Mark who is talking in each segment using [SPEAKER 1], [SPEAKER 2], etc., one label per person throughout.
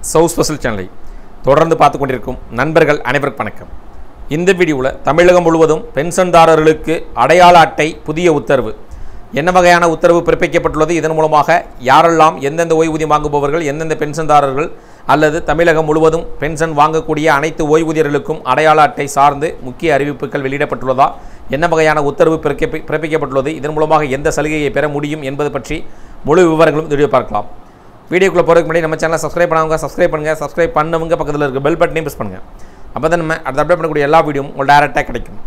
[SPEAKER 1] சவு ஸ்பெஷல் சேனலை தொடர்ந்து பார்த்து கொண்டிருக்கும் நண்பர்கள் அனைவருக்கும் வணக்கம் இந்த வீடியோவில் தமிழகம் முழுவதும் பென்ஷன்தாரர்களுக்கு அடையாள அட்டை புதிய உத்தரவு என்ன வகையான உத்தரவு பிறப்பிக்கப்பட்டுள்ளது இதன் மூலமாக யாரெல்லாம் எந்தெந்த ஓய்வூதியம் வாங்குபவர்கள் எந்தெந்த பென்ஷன்தாரர்கள் அல்லது தமிழகம் முழுவதும் பென்ஷன் வாங்கக்கூடிய அனைத்து ஓய்வூதியர்களுக்கும் அடையாள அட்டை சார்ந்து முக்கிய அறிவிப்புகள் வெளியிடப்பட்டுள்ளதா என்ன வகையான உத்தரவு பிறக்க பிறப்பிக்கப்பட்டுள்ளது இதன் மூலமாக எந்த சலுகையை பெற முடியும் என்பது பற்றி முழு விவரங்களும் வீடியோ பார்க்கலாம் வீடியோக்குள்ளே போகிறதுக்கு முன்னாடி நம்ம சேனலை சப்ஸ்கிரைப் பண்ணவங்க சப்ஸ்கிரைப் பண்ணுங்கள் சப்ஸ்கிரைப் பண்ணவங்க பக்கத்தில் இருக்க பெல் பட்டனையும் ப்ரெஸ் பண்ணுங்கள் அப்போ தான் நம்ம அடுத்த அப்டேட் பண்ணக்கூடிய எல்லா வீடியோவும் உங்களுக்கு டேரெக்டாக கிடைக்கும்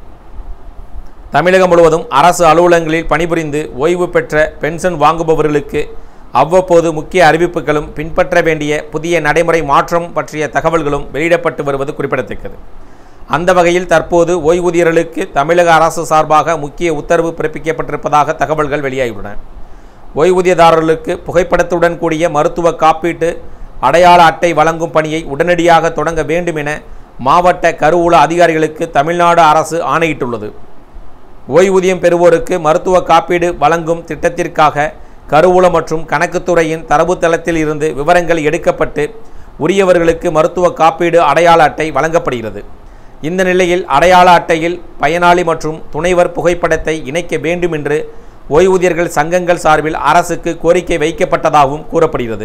[SPEAKER 1] தமிழகம் முழுவதும் அரசு அலுவலகங்களில் பணிபுரிந்து ஓய்வு பெற்ற பென்ஷன் வாங்குபவர்களுக்கு அவ்வப்போது முக்கிய அறிவிப்புகளும் பின்பற்ற வேண்டிய புதிய நடைமுறை மாற்றம் பற்றிய தகவல்களும் வெளியிடப்பட்டு வருவது குறிப்பிடத்தக்கது அந்த வகையில் தற்போது ஓய்வூதியர்களுக்கு தமிழக அரசு சார்பாக முக்கிய உத்தரவு பிறப்பிக்கப்பட்டிருப்பதாக தகவல்கள் வெளியாகியுள்ளன ஓய்வூதியதாரர்களுக்கு புகைப்படத்துடன் கூடிய மருத்துவ காப்பீட்டு அடையாள அட்டை வழங்கும் பணியை உடனடியாக தொடங்க வேண்டும் என மாவட்ட கருவூல அதிகாரிகளுக்கு தமிழ்நாடு அரசு ஆணையிட்டுள்ளது ஓய்வூதியம் பெறுவோருக்கு மருத்துவ காப்பீடு வழங்கும் திட்டத்திற்காக கருவூல மற்றும் கணக்குத்துறையின் தரவுத்தளத்தில் இருந்து விவரங்கள் எடுக்கப்பட்டு உரியவர்களுக்கு மருத்துவ காப்பீடு அடையாள அட்டை வழங்கப்படுகிறது இந்த நிலையில் அடையாள அட்டையில் பயனாளி மற்றும் துணைவர் புகைப்படத்தை இணைக்க வேண்டும் என்று ஓய்வூதியர்கள் சங்கங்கள் சார்பில் அரசுக்கு கோரிக்கை வைக்கப்பட்டதாகவும் கூறப்படுகிறது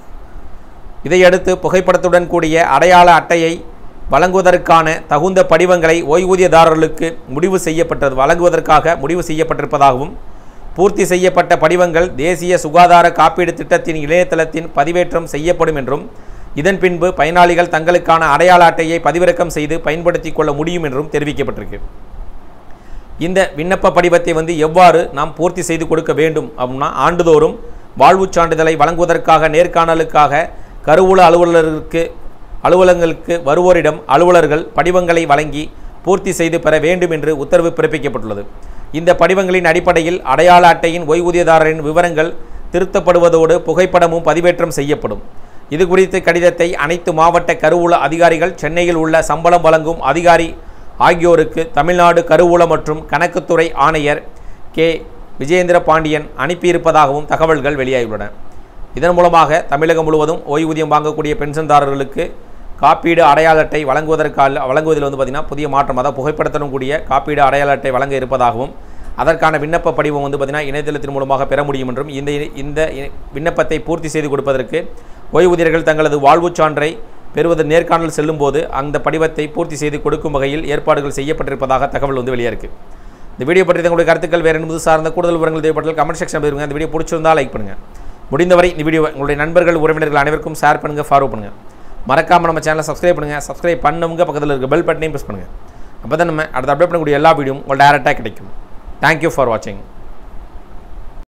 [SPEAKER 1] இதையடுத்து புகைப்படத்துடன் கூடிய அடையாள அட்டையை வழங்குவதற்கான தகுந்த படிவங்களை ஓய்வூதியதாரர்களுக்கு முடிவு செய்யப்பட்டது வழங்குவதற்காக முடிவு செய்யப்பட்டிருப்பதாகவும் பூர்த்தி செய்யப்பட்ட படிவங்கள் தேசிய சுகாதார காப்பீடு திட்டத்தின் இணையதளத்தின் பதிவேற்றம் செய்யப்படும் என்றும் இதன் பின்பு பயனாளிகள் தங்களுக்கான அடையாள அட்டையை பதிவிறக்கம் செய்து பயன்படுத்திக் கொள்ள முடியும் என்றும் தெரிவிக்கப்பட்டிருக்கு இந்த விண்ணப்ப படிவத்தை வந்து எவ்வாறு நாம் பூர்த்தி செய்து கொடுக்க வேண்டும் அப்படின்னா ஆண்டுதோறும் வாழ்வுச் சான்றிதழை வழங்குவதற்காக நேர்காணலுக்காக கருவூல அலுவலருக்கு அலுவலகங்களுக்கு வருவோரிடம் அலுவலர்கள் படிவங்களை வழங்கி பூர்த்தி செய்து பெற வேண்டும் என்று உத்தரவு பிறப்பிக்கப்பட்டுள்ளது இந்த படிவங்களின் அடிப்படையில் அடையாள அட்டையின் ஓய்வூதியதாரரின் விவரங்கள் திருத்தப்படுவதோடு புகைப்படமும் பதிவேற்றம் செய்யப்படும் இது குறித்து கடிதத்தை அனைத்து மாவட்ட கருவூல அதிகாரிகள் சென்னையில் உள்ள சம்பளம் வழங்கும் அதிகாரி ஆகியோருக்கு தமிழ்நாடு கருவூல மற்றும் கணக்குத்துறை ஆணையர் கே விஜேந்திர பாண்டியன் அனுப்பியிருப்பதாகவும் தகவல்கள் வெளியாகியுள்ளன இதன் மூலமாக தமிழகம் முழுவதும் ஓய்வூதியம் வாங்கக்கூடிய பென்ஷன்தாரர்களுக்கு காப்பீடு அடையாள அட்டை வழங்குவதற்காக வழங்குவதில் வந்து பார்த்திங்கன்னா புதிய மாற்றம் அதாவது புகைப்படத்துடன் கூடிய காப்பீடு அடையாள அட்டை வழங்க இருப்பதாகவும் அதற்கான விண்ணப்ப படிவம் வந்து பார்த்திங்கன்னா இணையதளத்தின் மூலமாக பெற முடியும் என்றும் இந்த இந்த விண்ணப்பத்தை பூர்த்தி செய்து கொடுப்பதற்கு ஓய்வூதியர்கள் தங்களது வாழ்வுச் சான்றை பெறுவது நேர்காணல் செல்லும்போது அந்த படிவத்தை பூர்த்தி செய்து கொடுக்கும் வகையில் ஏற்பாடுகள் செய்யப்பட்டிருப்பதாக தகவல் வந்து வெளியாக இந்த வீடியோ பற்றி தங்களுடைய கருத்துக்கள் வேறு என்பது சார்ந்த கூடுதல் விவரங்கள் தேவைப்பட்டால் கமெண்ட் செக்ஷன் இருங்க இந்த வீடியோ பிடிச்சிருந்தால் லைக் பண்ணுங்கள் முடிந்தவரை இந்த வீடியோ உங்களுடைய நண்பர்கள் உறவினர்கள் அனைவருக்கும் ஷேர் பண்ணுங்கள் ஃபாலோ பண்ணுங்கள் மறக்காமல் நம்ம சேனலை சப்ஸ்கிரைப் பண்ணுங்கள் சப்ஸ்கிரைப் பண்ணவங்க பக்கத்தில் இருக்க பெல் பட்டனையும் ப்ரெஸ் பண்ணுங்கள் அப்போ தான் நம்ம அடுத்த அப்டேட் பண்ணக்கூடிய எல்லா வீடியோவும் உங்களுக்கு டேரெக்டாக கிடைக்கும் தேங்க்யூ ஃபார் வாட்சிங்